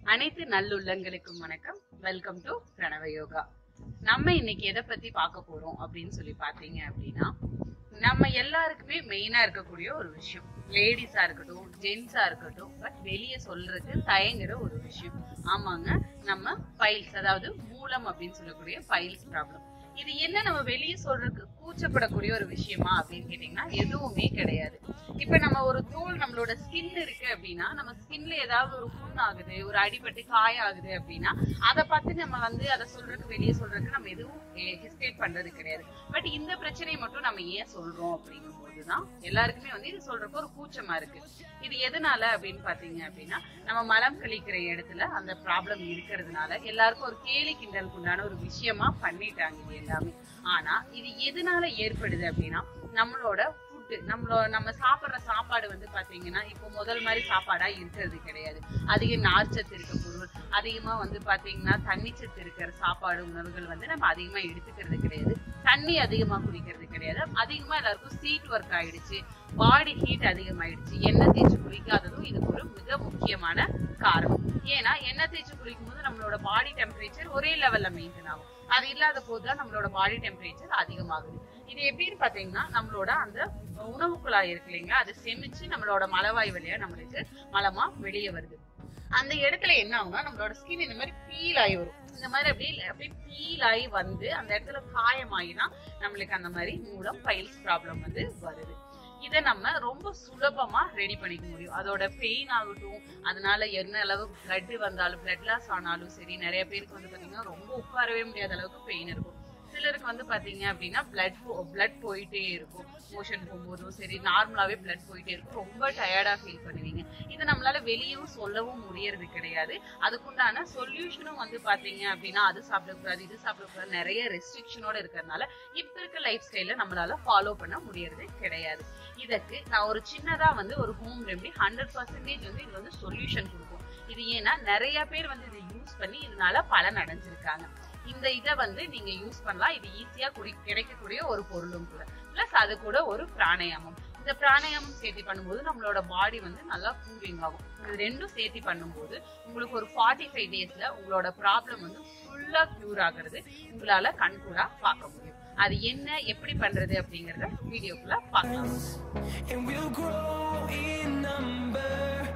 அனைத்து நல்லுள்ளங்களுக்கும் வணக்கம் welcome to பிரணவ யோகா நம்ம இன்னைக்கு எதை பத்தி பார்க்க போறோம் அப்படின்னு சொல்லி பாத்தீங்க அப்படின்னா நம்ம எல்லாருக்குமே மெயினா இருக்கக்கூடிய ஒரு விஷயம் லேடிஸா இருக்கட்டும் ஜென்ஸா இருக்கட்டும் பட் வெளியே சொல்றதுக்கு தயங்குற ஒரு விஷயம் ஆமாங்க நம்ம பைல்ஸ் அதாவது மூலம் அப்படின்னு சொல்லக்கூடிய பைல்ஸ் ப்ராப்ளம் இது என்ன நம்ம வெளியே சொல்றதுக்கு கூச்சப்படக்கூடிய ஒரு விஷயமா அப்படின்னு கேட்டீங்கன்னா எதுவுமே கிடையாது இப்ப நம்ம ஒரு தோல் நம்மளோட ஸ்கின் இருக்கு அப்படின்னா நம்ம ஸ்கின்ல ஏதாவது ஒரு புண் ஆகுது ஒரு அடிபட்டு காய ஆகுது அப்படின்னா அதை பார்த்து நம்ம வந்து அதை சொல்றதுக்கு வெளியே சொல்றதுக்கு நம்ம எதுவும் ஹெசிடேட் பண்றது கிடையாது பட் இந்த பிரச்சனையை மட்டும் நம்ம ஏன் சொல்றோம் அப்படிங்கும் போதுதான் எல்லாருக்குமே வந்து இது சொல்றப்ப ஒரு கூச்சமா இருக்கு இது எதனால அப்படின்னு பாத்தீங்க அப்படின்னா நம்ம மலம் கழிக்கிற இடத்துல அந்த ப்ராப்ளம் இருக்கிறதுனால எல்லாருக்கும் ஒரு கேலி கிண்டலுக்கு உண்டான ஒரு விஷயமா பண்ணிட்டாங்க இது எல்லாமே ஆனா இது எதனால ஏற்படுது அப்படின்னா நம்மளோட ஃபுட்டு நம்மளோட நம்ம சாப்பிடுற சாப்பாடு வந்து பாத்தீங்கன்னா இப்போ முதல் மாதிரி சாப்பாடா இருக்கிறது கிடையாது அதிக நார்ச்சத்து இருக்க பொருள் அதிகமா வந்து பாத்தீங்கன்னா தண்ணிச்சத்து இருக்கிற சாப்பாடு உணவுகள் வந்து நம்ம அதிகமா எடுத்துக்கிறது கிடையாது தண்ணி அதிகமா குடிக்கிறது கிடையாது அதிகமா எல்லாருக்கும் சீட் ஒர்க் ஆயிடுச்சு பாடி ஹீட் அதிகமாயிடுச்சு எண்ணெய் தேய்ச்சி குளிக்காததும் இதுக்கு ஒரு மிக முக்கியமான காரணம் ஏன்னா எண்ணெய் தேய்ச்சி குளிக்கும் போது நம்மளோட பாடி டெம்பரேச்சர் ஒரே லெவல்ல மெயின்டைன் ஆகும் அது இல்லாத போதுதான் நம்மளோட பாடி டெம்பரேச்சர் அதிகமாகுது இது எப்படின்னு பாத்தீங்கன்னா நம்மளோட அந்த உணவு குழாய் இருக்கு இல்லைங்களா அது செமிச்சு நம்மளோட மலவாய் வழியா நம்மளுக்கு மலமா வெளியே வருது அந்த இடத்துல என்ன ஆகும்னா நம்மளோட ஸ்கின் இந்த மாதிரி பீல் ஆகி வரும் இந்த மாதிரி அப்படியே அப்படியே பீல் ஆகி வந்து அந்த இடத்துல காயமாகினா நம்மளுக்கு அந்த மாதிரி மூலம் பைல்ஸ் ப்ராப்ளம் வந்து வருது இதை நம்ம ரொம்ப சுலபமா ரெடி பண்ணிக்க முடியும் அதோட பெயின் ஆகட்டும் அதனால என்ன அளவு பிளட் வந்தாலும் பிளட் லாஸ் ஆனாலும் சரி நிறைய பேருக்கு வந்து பாத்தீங்கன்னா ரொம்ப உட்காரவே முடியாத அளவுக்கு பெயின் இருக்கும் சிலருக்கு வந்து பாத்தீங்க அப்படின்னா பிளட் பிளட் போயிட்டே இருக்கும் மோஷன் போகும்போதும் சரி நார்மலாவே பிளட் போயிட்டே இருக்கும் ரொம்ப டயர்டா ஃபீல் பண்ணுவீங்க இது நம்மளால வெளியவும் சொல்லவும் முடியறது கிடையாது அதுக்குண்டான சொல்யூஷனும் வந்து பாத்தீங்க அப்படின்னா அது சாப்பிடக்கூடாது இது சாப்பிடக்கூடாது நிறைய ரெஸ்ட்ரிக்ஷனோட இருக்கிறதுனால இப்ப இருக்க லைஃப் ஸ்டைல நம்மளால ஃபாலோ பண்ண முடியறது கிடையாது இதுக்கு நான் ஒரு சின்னதா வந்து ஒரு ஹோம் ரெமெடி ஹண்ட்ரட் பர்சன்டேஜ் வந்து இது வந்து சொல்யூஷன் கொடுக்கும் இது ஏன்னா நிறைய பேர் வந்து இதை யூஸ் பண்ணி இதனால பலன் அடைஞ்சிருக்காங்க இந்த இதை வந்து நீங்க யூஸ் பண்ணலாம் இது ஈஸியா குடி கிடைக்கக்கூடிய ஒரு பொருளும் கூட பிளஸ் அது கூட ஒரு பிராணாயாமம் இந்த பிராணாயாமம் சேர்த்து பண்ணும்போது நம்மளோட பாடி வந்து நல்லா கூலிங் ஆகும் இது ரெண்டும் சேர்த்து பண்ணும்போது உங்களுக்கு ஒரு ஃபார்ட்டி ஃபைவ் டேஸ்ல உங்களோட ப்ராப்ளம் வந்து ஃபுல்லா கியூர் ஆகுறது உங்களால கண்கூடா பார்க்க முடியும் அது என்ன எப்படி பண்றது அப்படிங்கறத வீடியோக்குள்ள பார்க்கலாம் and we'll grow in number,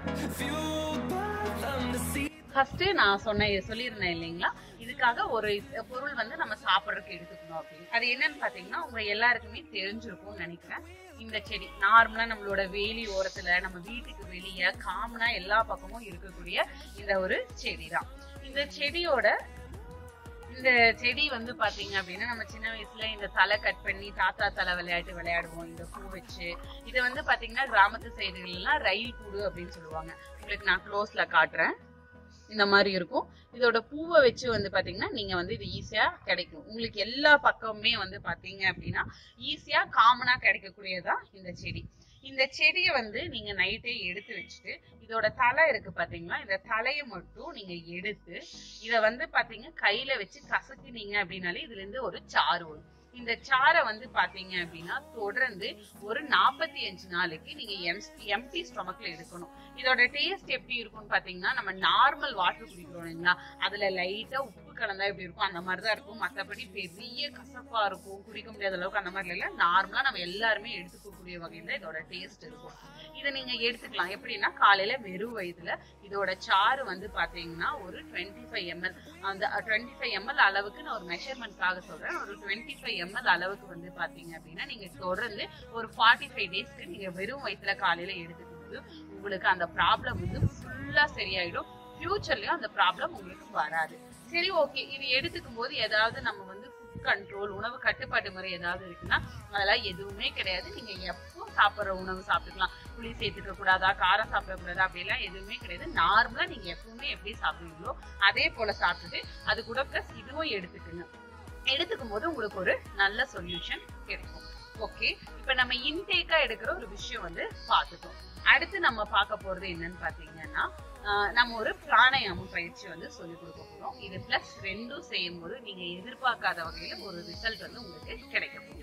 fueled by them to see. First நான் சொன்ன சொல்லியிருந்தேன் இல்லைங்களா இதுக்காக ஒரு பொருள் வந்து நம்ம சாப்பிட்றதுக்கு எடுத்துக்கணும் அப்படின்னு அது என்னன்னு பாத்தீங்கன்னா உங்க எல்லாருக்குமே தெரிஞ்சிருக்கும்னு நினைக்கிறேன் இந்த செடி நார்மலா நம்மளோட வேலி ஓரத்துல நம்ம வீட்டுக்கு வெளியே காமனா எல்லா பக்கமும் இருக்கக்கூடிய இந்த ஒரு செடி தான் இந்த செடியோட இந்த செடி வந்து பாத்தீங்க அப்படின்னா நம்ம சின்ன வயசுல இந்த தலை கட் பண்ணி தாத்தா தலை விளையாட்டு விளையாடுவோம் இந்த பூ வச்சு இது வந்து பாத்தீங்கன்னா கிராமத்து சைடுகள் எல்லாம் ரயில் கூடு அப்படின்னு சொல்லுவாங்க உங்களுக்கு நான் க்ளோஸ்ல காட்டுறேன் இந்த மாதிரி இருக்கும் இதோட பூவை வச்சு வந்து பாத்தீங்கன்னா நீங்க வந்து இது ஈஸியா கிடைக்கும் உங்களுக்கு எல்லா பக்கமுமே வந்து பாத்தீங்க அப்படின்னா ஈஸியா காமனா கிடைக்கக்கூடியதான் இந்த செடி இந்த செடியை வந்து நீங்க நைட்டே எடுத்து வச்சுட்டு இதோட தலை இருக்கு பாத்தீங்களா இந்த தலையை மட்டும் நீங்க எடுத்து இத வந்து பாத்தீங்க கையில வச்சு கசக்குனீங்க அப்படின்னாலே இதுல இருந்து ஒரு சாறு வரும் இந்த சாரை வந்து பாத்தீங்க அப்படின்னா தொடர்ந்து ஒரு நாற்பத்தி அஞ்சு நாளைக்கு நீங்க எம்டி ஸ்டொமக்ல எடுக்கணும் இதோட டேஸ்ட் எப்படி இருக்கும்னு பாத்தீங்கன்னா நம்ம நார்மல் வாட்டர் குடிக்கிறோம் இல்லைங்களா அதுல லைட்டா உப்பு கலந்தா எப்படி இருக்கும் அந்த மாதிரி தான் இருக்கும் மத்தபடி பெரிய கசப்பா இருக்கும் குடிக்க முடியாத அளவுக்கு அந்த மாதிரி இல்ல நார்மலா நம்ம எல்லாருமே எடுத்துக்கக்கூடிய வகையில இதோட டேஸ்ட் இருக்கும் இதை நீங்க எடுத்துக்கலாம் எப்படின்னா காலையில வெறும் வயதுல இதோட சாறு வந்து பாத்தீங்கன்னா ஒரு டுவெண்ட்டி ஃபைவ் எம்எல் அந்த டுவெண்ட்டி ஃபைவ் எம்எல் அளவுக்கு நான் ஒரு மெஷர்மெண்ட்காக சொல்றேன் ஒரு டுவெண்ட்டி ஃபைவ் எம்எல் அளவுக்கு வந்து பாத்தீங்க அப்படின்னா நீங்க தொடர்ந்து ஒரு ஃபார்ட்டி ஃபைவ் டேஸ்க்கு நீங்க வெறும் வயிற்றுல காலையில எடுத்துக்கும் போது உங்களுக்கு அந்த ப்ராப்ளம் வந்து ஃபுல்லா சரியாயிடும் ஃபியூச்சர்லயும் அந்த ப்ராப்ளம் உங்களுக்கு வராது சரி ஓகே இது எடுத்துக்கும் போது ஏதாவது நம்ம வந்து ஃபுட் கண்ட்ரோல் உணவு கட்டுப்பாட்டு முறை ஏதாவது இருக்குன்னா அதெல்லாம் எதுவுமே கிடையாது நீங்க எப்போ சாப்பிட்ற உணவு சாப்பிட்டுக்கலாம் புளி சேர்த்துக்க கூடாதா காரம் சாப்பிடக்கூடாதா அப்படிலாம் எதுவுமே கிடையாது நார்மலா நீங்க எப்பவுமே எப்படி சாப்பிடுவீங்களோ அதே போல சாப்பிட்டுட்டு அது கூட பிளஸ் இதுவும் எடுத்துக்கணும் எடுத்துக்கும் போது உங்களுக்கு ஒரு நல்ல சொல்யூஷன் கிடைக்கும் ஓகே இப்ப நம்ம இன்டேக்கா எடுக்கிற ஒரு விஷயம் வந்து பார்த்துட்டோம் அடுத்து நம்ம பார்க்க போறது என்னன்னு பாத்தீங்கன்னா ஆஹ் நம்ம ஒரு பிராணாயாமம் பயிற்சி வந்து சொல்லி கொடுக்க போறோம் இது பிளஸ் ரெண்டும் செய்யும் போது நீங்க எதிர்பார்க்காத வகையில ஒரு ரிசல்ட் வந்து உங்களுக்கு கிடைக்க போகுது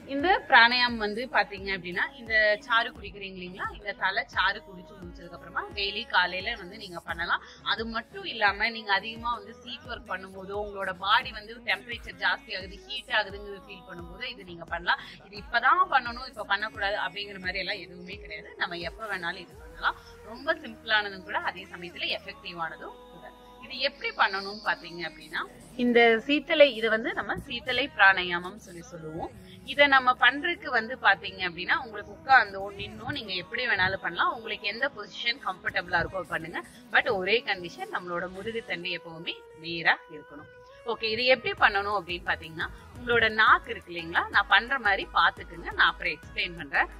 இந்த பிராணாயாம் வந்து பாத்தீங்க அப்படின்னா இந்த சாறு குடிக்கிறீங்க இல்லைங்களா இந்த தலை சாறு குடிச்சு முடிச்சதுக்கு அப்புறமா டெய்லி காலையில வந்து நீங்க பண்ணலாம் அது மட்டும் இல்லாம நீங்க அதிகமா வந்து சீட் ஒர்க் பண்ணும்போதோ உங்களோட பாடி வந்து டெம்பரேச்சர் ஜாஸ்தி ஆகுது ஹீட் ஆகுதுங்கிறது ஃபீல் பண்ணும்போது இது நீங்க பண்ணலாம் இது இப்பதான் பண்ணணும் இப்ப பண்ணக்கூடாது அப்படிங்கிற மாதிரி எல்லாம் எதுவுமே கிடையாது நம்ம எப்ப வேணாலும் இது பண்ணலாம் ரொம்ப சிம்பிளானதும் கூட அதே சமயத்துல எஃபெக்டிவானதும் கூட இது எப்படி பண்ணணும்னு பாத்தீங்க அப்படின்னா இந்த சீத்தலை இது வந்து நம்ம சீத்தலை பிராணாயாமம் சொல்லி சொல்லுவோம் இத நம்ம பண்றதுக்கு வந்து பாத்தீங்க அப்படின்னா உங்களுக்கு உட்கார்ந்தோ நின்னோ நீங்க எப்படி வேணாலும் பண்ணலாம் உங்களுக்கு எந்த பொசிஷன் கம்ஃபர்டபுளா இருக்கோ பண்ணுங்க பட் ஒரே கண்டிஷன் நம்மளோட முதுகு தண்டு எப்பவுமே நேரா இருக்கணும் ஓகே இது எப்படி பண்ணணும் அப்படின்னு பாத்தீங்கன்னா உங்களோட நாக்கு இருக்கு இல்லைங்களா நான் பண்ற மாதிரி பாத்துக்குங்க நான் அப்புறம் எக்ஸ்பிளைன் பண்றேன்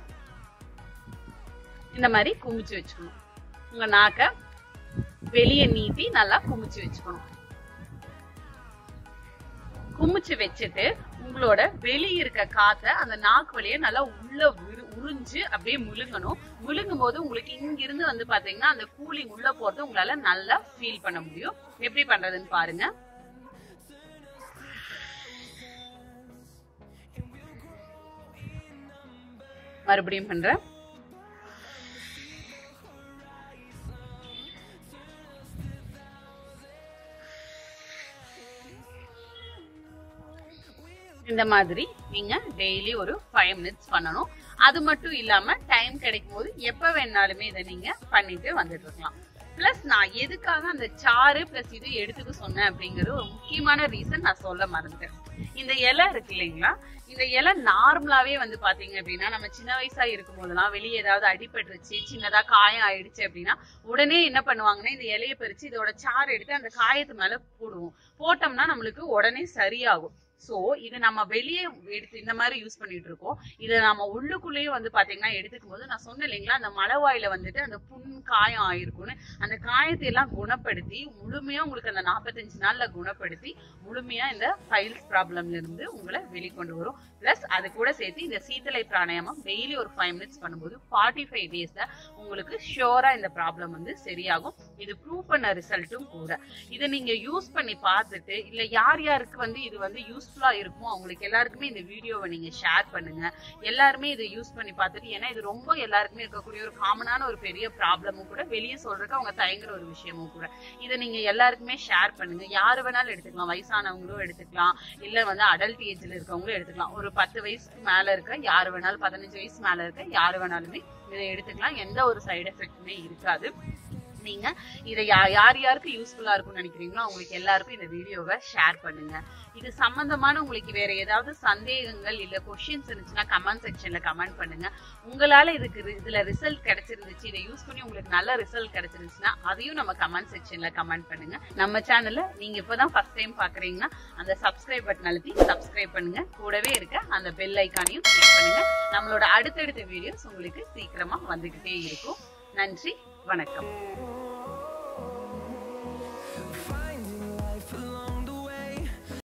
இந்த மாதிரி குமிச்சு வச்சுக்கணும் உங்க நாக்க வெளியே நீட்டி நல்லா குமிச்சு வச்சுக்கணும் குமிச்சு வச்சுட்டு உங்களோட வெளிய இருக்க காத்த அந்த நாக்கு வழியா நல்லா உள்ள உரு- உறிஞ்சு அப்படியே முழுங்கணும் முழுங்கும் போது உங்களுக்கு இங்க இருந்து வந்து பாத்தீங்கன்னா அந்த கூலிங் உள்ள போறது உங்களால நல்லா ஃபீல் பண்ண முடியும் எப்படி பண்றதுன்னு பாருங்க மறுபடியும் பண்றேன் இந்த மாதிரி நீங்க டெய்லி ஒரு ஃபைவ் மினிட்ஸ் பண்ணணும் அது மட்டும் இல்லாம டைம் கிடைக்கும் போது எப்ப வேணாலுமே இதை நீங்க பண்ணிட்டு வந்துட்டு இருக்கலாம் பிளஸ் நான் எதுக்காக அந்த சாறு பிளஸ் இது எடுத்துக்க சொன்னேன் அப்படிங்கிறது ஒரு முக்கியமான ரீசன் நான் சொல்ல மறந்துட்டேன் இந்த இலை இருக்கு இல்லைங்களா இந்த இலை நார்மலாவே வந்து பாத்தீங்க அப்படின்னா நம்ம சின்ன வயசா இருக்கும் போதெல்லாம் வெளியே ஏதாவது அடிபட்டுருச்சு சின்னதா காயம் ஆயிடுச்சு அப்படின்னா உடனே என்ன பண்ணுவாங்கன்னா இந்த இலையை பறிச்சு இதோட சாறு எடுத்து அந்த காயத்து மேல போடுவோம் போட்டோம்னா நம்மளுக்கு உடனே சரியாகும் சோ இது நம்ம வெளியே எடுத்து இந்த மாதிரி யூஸ் பண்ணிட்டு இருக்கோம் இதை நம்ம உள்ளுக்குள்ளேயே வந்து பாத்தீங்கன்னா எடுத்துக்கும் போது நான் சொன்னேன் இல்லைங்களா அந்த மலவாயில வந்துட்டு அந்த புண் காயம் ஆயிருக்கும்னு அந்த காயத்தை எல்லாம் குணப்படுத்தி முழுமையா உங்களுக்கு அந்த நாற்பத்தஞ்சு நாள்ல குணப்படுத்தி முழுமையா இந்த ஃபைல்ஸ் ப்ராப்ளம்ல இருந்து உங்களை வெளிக்கொண்டு வரும் பிளஸ் அது கூட சேர்த்து இந்த சீத்தலை பிராணாயாமம் டெய்லி ஒரு ஃபைவ் மினிட்ஸ் பண்ணும்போது ஃபார்ட்டி ஃபைவ் டேஸ்ல உங்களுக்கு ஷியோரா இந்த ப்ராப்ளம் வந்து சரியாகும் இது ப்ரூவ் பண்ண ரிசல்ட்டும் கூட இதை நீங்க யூஸ் பண்ணி பார்த்துட்டு இல்ல யார் யாருக்கு வந்து இது வந்து யூஸ்ஃபுல்லா இருக்குமோ அவங்களுக்கு எல்லாருக்குமே இந்த வீடியோவை நீங்க ஷேர் பண்ணுங்க எல்லாருமே இதை யூஸ் பண்ணி பார்த்துட்டு ஏன்னா இது ரொம்ப எல்லாருக்குமே இருக்கக்கூடிய ஒரு காமனான ஒரு பெரிய ப்ராப்ளமும் கூட வெளியே சொல்றதுக்கு அவங்க தயங்குற ஒரு விஷயமும் கூட இதை நீங்க எல்லாருக்குமே ஷேர் பண்ணுங்க யாரு வேணாலும் எடுத்துக்கலாம் வயசானவங்களும் எடுத்துக்கலாம் இல்ல வந்து அடல்ட் ஏஜ்ல இருக்கவங்களும் எடுத்துக்கலாம் ஒரு பத்து வயசுக்கு மேல இருக்க யாரு வேணாலும் பதினஞ்சு வயசு மேல இருக்க யாரு வேணாலுமே இதை எடுத்துக்கலாம் எந்த ஒரு சைடு எஃபெக்ட்டுமே இருக்காது நீங்க இதை யா- யார் யாருக்கு யூஸ்ஃபுல்லா இருக்கும்னு நினைக்கிறீங்களோ அவங்களுக்கு எல்லாருக்கும் இந்த வீடியோவை ஷேர் பண்ணுங்க இது சம்பந்தமான உங்களுக்கு வேற ஏதாவது சந்தேகங்கள் இல்ல கொஸ்டின்ஸ் இருந்துச்சுன்னா கமெண்ட் செக்ஷன்ல கமெண்ட் பண்ணுங்க உங்களால இதுக்கு ரி- இதுல ரிசல்ட் கிடைச்சிருந்துச்சு இதை யூஸ் பண்ணி உங்களுக்கு நல்ல ரிசல்ட் கிடைச்சிருந்துச்சுன்னா அதையும் நம்ம கமெண்ட் செக்ஷன்ல கமெண்ட் பண்ணுங்க நம்ம சேனல்ல நீங்க இப்பதான் ஃபர்ஸ்ட் டைம் பாக்குறீங்கன்னா அந்த சப்ஸ்கிரைப் பட்டன் அழுத்தி சப்ஸ்கிரைப் பண்ணுங்க கூடவே இருக்க அந்த பெல் ஐக்கானையும் கிளிக் பண்ணுங்க நம்மளோட அடுத்தடுத்த வீடியோஸ் உங்களுக்கு சீக்கிரமா வந்துகிட்டே இருக்கும் நன்றி வணக்கம்